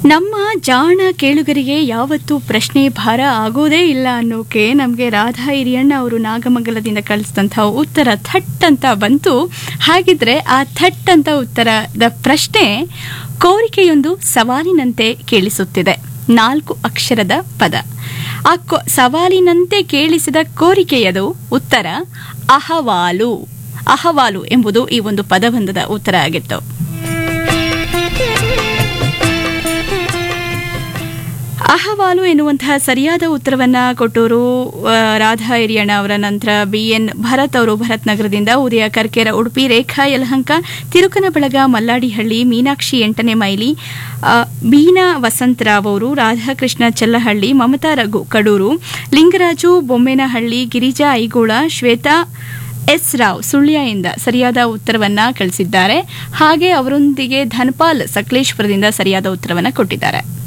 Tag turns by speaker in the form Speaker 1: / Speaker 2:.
Speaker 1: ನಮ್ಮ ಜಾಣ ಕೇಳುಗರಿಗೆ ಯಾವತ್ತೂ ಪ್ರಶ್ನೆ ಭಾರ ಆಗೋದೇ ಇಲ್ಲ ಅನ್ನೋಕೆ ನಮಗೆ ರಾಧಾ ಹಿರಿಯಣ್ಣ ಅವರು ನಾಗಮಂಗಲದಿಂದ ಕಳಿಸಿದಂಥ ಉತ್ತರ ಥಟ್ ಅಂತ ಬಂತು ಹಾಗಿದ್ರೆ ಆ ಥಟ್ ಅಂತ ಉತ್ತರದ ಪ್ರಶ್ನೆ ಕೋರಿಕೆಯೊಂದು ಸವಾಲಿನಂತೆ ಕೇಳಿಸುತ್ತಿದೆ ನಾಲ್ಕು ಅಕ್ಷರದ ಪದ ಆ ಕೊ- ಸವಾಲಿನಂತೆ ಕೇಳಿಸಿದ ಕೋರಿಕೆಯದು ಉತ್ತರ ಅಹವಾಲು ಅಹವಾಲು ಎಂಬುದು ಈ ಒಂದು ಪದಬಂಧದ ಉತ್ತರ ಆಗಿತ್ತು ಅಹವಾಲು ಎನ್ನುವಂತಹ ಸರಿಯಾದ ಉತ್ತರವನ್ನ ಕೊಟ್ಟವರು ಆ, ರಾಧಾ ಹಿರಿಯಣ್ಣ ಅವರ ನಂತರ ಬಿ ಎನ್ ಭರತ್ ಅವರು ಭರತ್ ನಗರದಿಂದ ಉದಯ ಕರ್ಕೇರ ಉಡುಪಿ ರೇಖಾ ಯಲಹಂಕ ತಿರುಕನಬಳಗ ಮಲ್ಲಾಡಿಹಳ್ಳಿ ಮೀನಾಕ್ಷಿ ಎಂಟನೇ ಮೈಲಿ ಆ, ಬೀನಾ ವಸಂತರಾವ್ ಅವರು ರಾಧಾಕೃಷ್ಣ ಚೆಲ್ಲಹಳ್ಳಿ ಮಮತಾ ರಘು ಕಡೂರು ಲಿಂಗರಾಜು ಬೊಮ್ಮೇನಹಳ್ಳಿ ಗಿರಿಜಾ ಐಗೋಳ ಶ್ವೇತಾ ಎಸ್ ರಾವ್ ಸುಳ್ಯದಿಂದ ಸರಿಯಾದ ಉತ್ತರವನ್ನ ಕಳಿಸಿದ್ದಾರೆ ಹಾಗೆ ಅವರೊಂದಿಗೆ ಧನ್ಪಾಲ್ ಸಕಲೇಶ್ವರದಿಂದ ಸರಿಯಾದ ಉತ್ತರವನ್ನ ಕೊಟ್ಟಿದ್ದಾರೆ